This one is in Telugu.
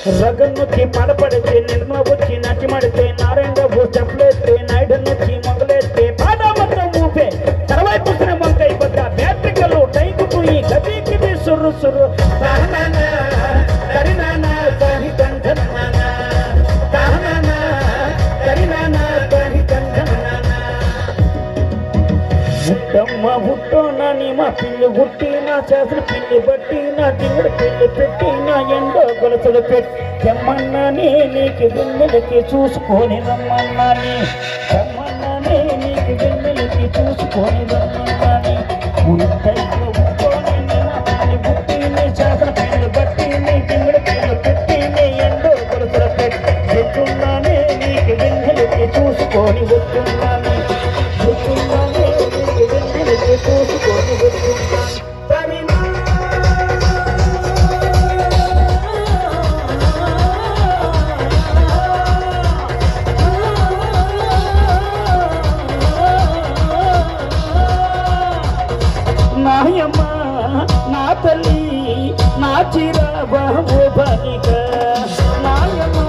రగన్నొచ్చి పడపడితే నిర్మ వచ్చి నచ్చి మడితే నారాయణ బాబు చెప్పలేస్తే నాయుడన్నొచ్చి మొగలేస్తే పాట మొత్తం ఊపే తర్వాత పుట్టిన వంకాయ పడ్డ బ్యాట్రికలు టైకుకు ఈ గదికి సుర్రు సుర్రు తానాన, తరినాన, తరి తందనాన, తానాన, తరినాన, తరి తందనాన. ముట్టమ్మ ముట్టోనా నీ మా పిల్లి గుట్టి నా చేసిన పిల్లి బట్టి నా దిగుడు పిల్లి పెట్టి నా ఎండో గొలుసులు పెట్టి తెమ్మన్నానే నీకు వెన్నెలకి చూసుకొని రమ్మన్నాని తెమ్మన్నానే నీకు వెన్నెలకి చూసుకొని రమ్మన్నాని ముట్టయ్యో ముట్టోని నీ మా పిల్లి గుట్టి నీ చేసిన పిల్లి బట్టి నీ దిగుడు పిల్లి పెట్టి నీ ఎండో గొలుసులు పెట్టి ఎత్తున్నానే నీకు వెన్నెలకి చూసుకొని వస్తున్నాను వస్తున్నానే నీకు వెన్నెలకి చూసుకొని వస్తున్నాను తరినా నాయమ్మ నా తల్లి నా చిర బాబు బలిక నాయమ్మ